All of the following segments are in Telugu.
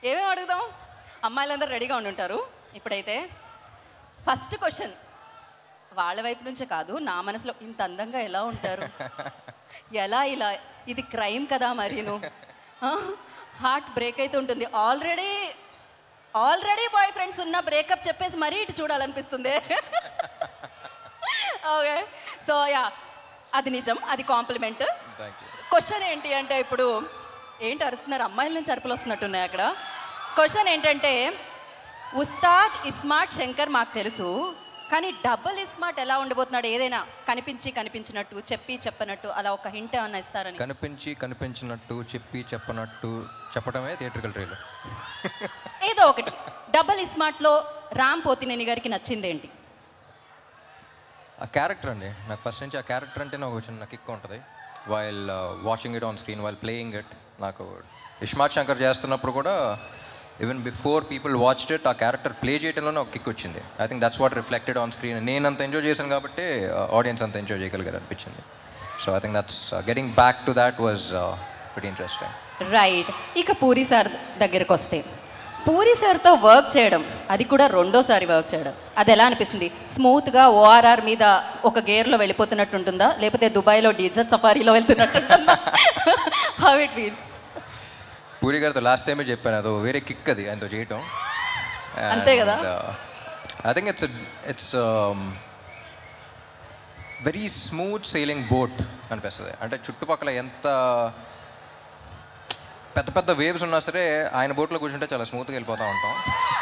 ఏమేమి అడుగుదాం అమ్మాయిలందరూ రెడీగా ఉండి ఉంటారు ఇప్పుడైతే ఫస్ట్ క్వశ్చన్ వాళ్ళ వైపు నుంచే కాదు నా మనసులో ఇంత అందంగా ఎలా ఉంటారు ఎలా ఇలా ఇది క్రైమ్ కదా మరీను హార్ట్ బ్రేక్ అయితే ఉంటుంది ఆల్రెడీ ఆల్రెడీ బాయ్ ఫ్రెండ్స్ ఉన్న బ్రేకప్ చెప్పేసి మరీ ఇటు చూడాలనిపిస్తుంది ఓకే సో యా అది నిజం అది కాంప్లిమెంట్ థ్యాంక్ యూ క్వశ్చన్ ఏంటి అంటే ఇప్పుడు ఏంటి అరుస్తున్నారు అమ్మాయిల నుంచి అరుపులు వస్తున్నట్టున్నాయి అక్కడ క్వశ్చన్ ఏంటంటే ఉస్తాద్ ఇస్మార్ట్ శంకర్ మాకు తెలుసు కానీ డబుల్ ఇస్మార్ట్ ఎలా ఉండబోతున్నాడు ఏదైనా కనిపించి కనిపించినట్టు చెప్పి చెప్పనట్టు అలా ఒక హింట్ ఏమన్నా ఇస్తారని కనిపించి కనిపించినట్టు చెప్పి చెప్పనట్టు చెప్పడమే థియేట్రికల్ ట్రైలర్ ఏదో ఒకటి డబుల్ ఇస్మార్ట్లో రామ్ పోతినేని గారికి నచ్చింది ఏంటి ఆ క్యారెక్టర్ అండి నాకు ఫస్ట్ నుంచి ఆ క్యారెక్టర్ అంటే నాకు చిన్న కిక్ ఉంటుంది while watching it on screen while playing it నాకు ఇష్మాత్ శంకర్ చేస్తున్నప్పుడు కూడా even before people watched it ఆ క్యారెక్టర్ ప్లే చేయడంలోనే ఒక కిక్ వచ్చింది I think that's what reflected on screen నేను అంత ఎంజాయ్ చేశాను కాబట్టి ఆడియన్స్ అంత ఎంజాయ్ చేయగలిగారు అనిపించింది so I think that's getting back to that was very interesting right ఇక పూరి సార్ దగ్గరికి వస్తే పూరి సార్తో వర్క్ చేయడం అది కూడా రెండోసారి వర్క్ చేయడం అది ఎలా అనిపిస్తుంది స్మూత్గా ఓఆర్ఆర్ మీద ఒక గేర్లో వెళ్ళిపోతున్నట్టు ఉంటుందా లేకపోతే దుబాయ్లో డీజల్ సఫారీలో వెళ్తున్నట్టు హౌ ఇట్ ఫీల్స్ పూరి గారితో లాస్ట్ టైమే చెప్పాను అదో వేరే కిక్ అది ఆయనతో చేయటం అంతే కదా? I think it's it's very smooth sailing boat అనిపిస్తుంది అంటే చుట్టుపక్కల ఎంత పెద్ద పెద్ద వేవ్స్ ఉన్నా సరే ఆయన బోట్లో కూర్చుంటే చాలా స్మూత్గా వెళ్ళిపోతూ ఉంటాం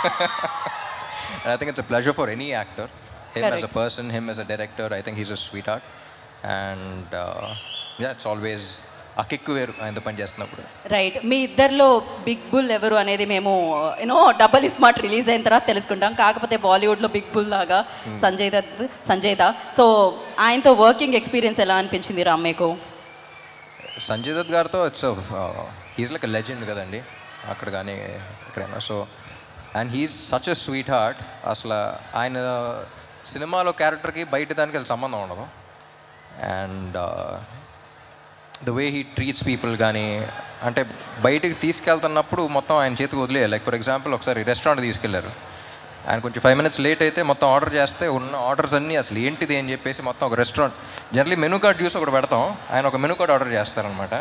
I think it's a pleasure for any actor him as a Correct. Person him as a director I think he's a sweet heart and ya it's always ఆ కిక్ వేరు ఆయనతో పని చేస్తున్నప్పుడు రైట్ మీ ఇద్దరిలో బిగ్ బుల్ ఎవరు అనేది మేము యూనో డబల్ స్మార్ట్ రిలీజ్ అయిన తర్వాత తెలుసుకుంటాం కాకపోతే బాలీవుడ్లో బిగ్ బుల్ లాగా సంజయ్ దత్ సంజయ్ దా సో ఆయనతో వర్కింగ్ ఎక్స్పీరియన్స్ ఎలా అనిపించింది రామ్ మీకు సంజయ్ దత్ గారితో ఇట్స్ హీస్ లైక్ లెజెండ్ కదండి అక్కడ కానీ ఎక్కడైనా so and he's such a sweet heart అసలు ఆయన సినిమాలో క్యారెక్టర్కి బయట దానికి అసలు సంబంధం ఉండదు and the way he treats people కానీ అంటే బయటికి తీసుకెళ్తున్నప్పుడు మొత్తం ఆయన చేతికి వదిలే లైక్ ఫర్ ఎగ్జాంపుల్ ఒకసారి రెస్టారెంట్ తీసుకెళ్లారు ఆయన కొంచెం ఫైవ్ మినిట్స్ లేట్ అయితే మొత్తం ఆర్డర్ చేస్తే ఉన్న ఆర్డర్స్ అన్నీ అసలు ఏంటిది అని చెప్పేసి మొత్తం ఒక రెస్టారెంట్ జనరలీ మెనూ కార్డ్ చూసి ఒకటి పెడతాం ఆయన ఒక మెనూ కార్డ్ ఆర్డర్ చేస్తారనమాట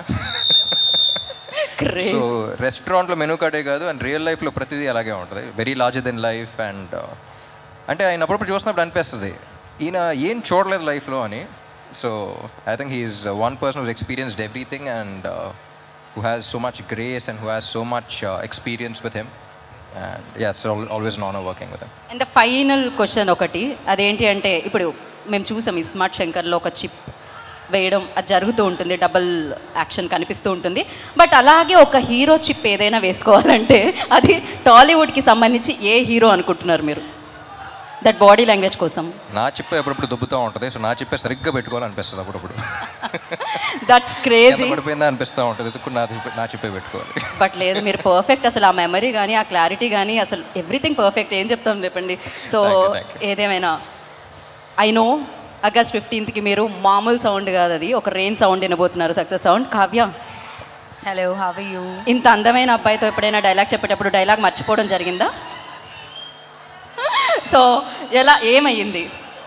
సో రెస్టారెంట్లో మెనూ కార్డే కాదు అండ్ రియల్ లైఫ్లో ప్రతిదీ అలాగే ఉంటుంది very larger than life and అంటే ఆయన అప్పుడప్పుడు చూసినప్పుడు అనిపిస్తుంది ఈయన ఏం చూడలేదు లైఫ్లో అని so I think he's one person who's experienced everything and who has so much grace and who has so much experience with him and ya it's always non working with him and the final question ఒకటి అదేంటి అంటే ఇప్పుడు మేము చూసాం ఈ స్మార్ట్ శంకర్లో ఒక చిప్ వేయడం అది జరుగుతూ ఉంటుంది డబుల్ యాక్షన్ కనిపిస్తూ ఉంటుంది బట్ అలాగే ఒక హీరో చిప్ ఏదైనా వేసుకోవాలంటే అది టాలీవుడ్కి సంబంధించి ఏ హీరో అనుకుంటున్నారు మీరు దట్ బాడీ లాంగ్వేజ్ కోసం నా చిప్పే ఎప్పుడప్పుడు దుబ్బుతూ ఉంటుంది సో నా చిప్పే సరిగ్గా పెట్టుకోవాలనిపిస్తుంది అప్పుడప్పుడు దట్స్ ఎంత క్రేజీ పడిపోయిందా అనిపిస్తూ ఉంటుంది ఎత్తుకుని నా చిప్పే- నా చిప్పే పెట్టుకోవాలి బట్ లేదు మీరు పర్ఫెక్ట్ అసలు ఆ మెమరీ కానీ ఆ క్లారిటీ కానీ అసలు ఎవ్రీథింగ్ పర్ఫెక్ట్ ఏం చెప్తాం చెప్పండి so Thank you, thank you. ఏదేమైనా ఐ నో ఆగస్ట్ ఫిఫ్టీన్త్కి మీరు మామూలు సౌండ్ కాదు అది ఒక రెయిన్ సౌండ్ వినబోతున్నారు success sound Kavya Hello, how are you? ఇంత అందమైన అబ్బాయితో ఎప్పుడైనా డైలాగ్ చెప్పేటప్పుడు డైలాగ్ మర్చిపోవడం జరిగిందా సో ఎలా ఏమయ్యింది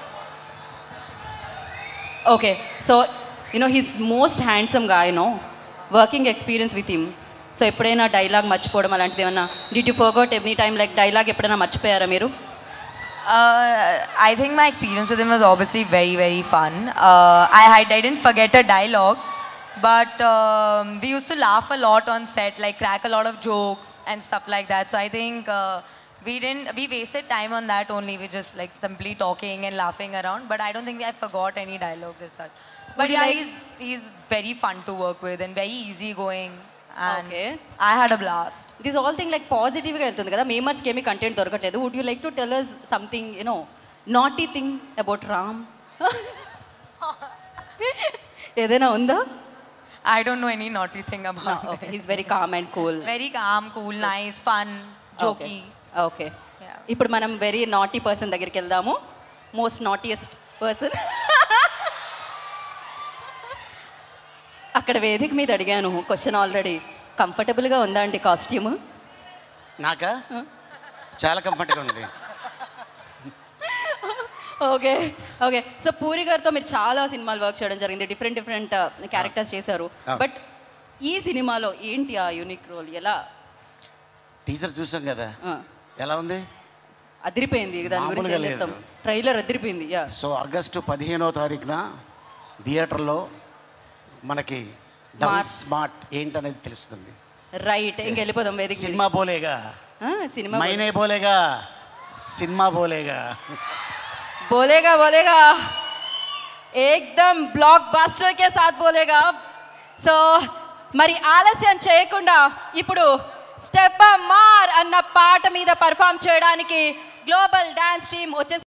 okay so you know he's most handsome గా you know working experience with him so ఎప్పుడైనా డైలాగ్ మర్చిపోవడం అలాంటిది ఏమన్నా did you forgot every time like dialogue ఎప్పుడైనా మర్చిపోయారా మీరు Uh, I think my experience with him was obviously very, very fun. Uh, I had I didn't forget a dialogue, but um, we used to laugh a lot on set, like crack a lot of jokes and stuff like that. So I think uh, we didn't we wasted time on that only. We just like simply talking and laughing around. But I don't think I forgot any dialogues as such. But Would you yeah, like- he's he's very fun to work with and very easygoing. And Okay. I had a blast. This all thing like పాజిటివ్గా వెళ్తుంది కదా మేమర్స్కి ఏమీ కంటెంట్ దొరకట్లేదు would you like to tell us something you know naughty thing about Ram ఏదైనా ఉందా I don't know any naughty thing about him. Okay he's very calm and cool Very calm, cool, nice, fun, jokey. Okay Yeah. ఇప్పుడు మనం వెరీ నాటీ పర్సన్ దగ్గరికి వెళ్దాము మోస్ట్ నాటియెస్ట్ పర్సన్ అక్కడ వేదిక మీద అడిగాను క్వశ్చన్ ఆల్రెడీ కంఫర్టబుల్గా ఉందా అండి కాస్ట్యూమ్ నాకా చాలా కంఫర్ట్గా ఉంది ఓకే ఓకే సో పూరి గారితో మీరు చాలా సినిమాలు వర్క్ చేయడం జరిగింది డిఫరెంట్ డిఫరెంట్ క్యారెక్టర్స్ చేశారు ఆ. బట్ ఈ సినిమాలో ఏంటి ఆ యూనిక్ రోల్ ఎలా టీచర్ చూసాం కదా ఆ, ఎలా ఉంది అదిరిపోయింది దాని గురించి మామూలుగా ఏం చెప్తాం లేదు. ట్రైలర్ అదిరిపోయింది యా సో ఆగస్టు పదిహేనో తారీఖున థియేటర్లో మనకి డబుల్ మార్క్. స్మార్ట్ ఏంటనేది తెలుస్తుంది రైట్ ఇంక వెళ్ళిపోదాం వేదిక మీదకి. సినిమా బోలేగా ఆ, సినిమా మైనే బోలేగా సినిమా బోలేగా बोलेगा बोलेगा एकदम బ్లాక్ బాస్టర్ కే సాత్ బోలేగా సో మరి ఆలస్యం చేయకుండా ఇప్పుడు స్టెప్ మార్ అన్న పాట మీద పర్ఫామ్ చేయడానికి గ్లోబల్ డాన్స్ టీమ్ వచ్చేసి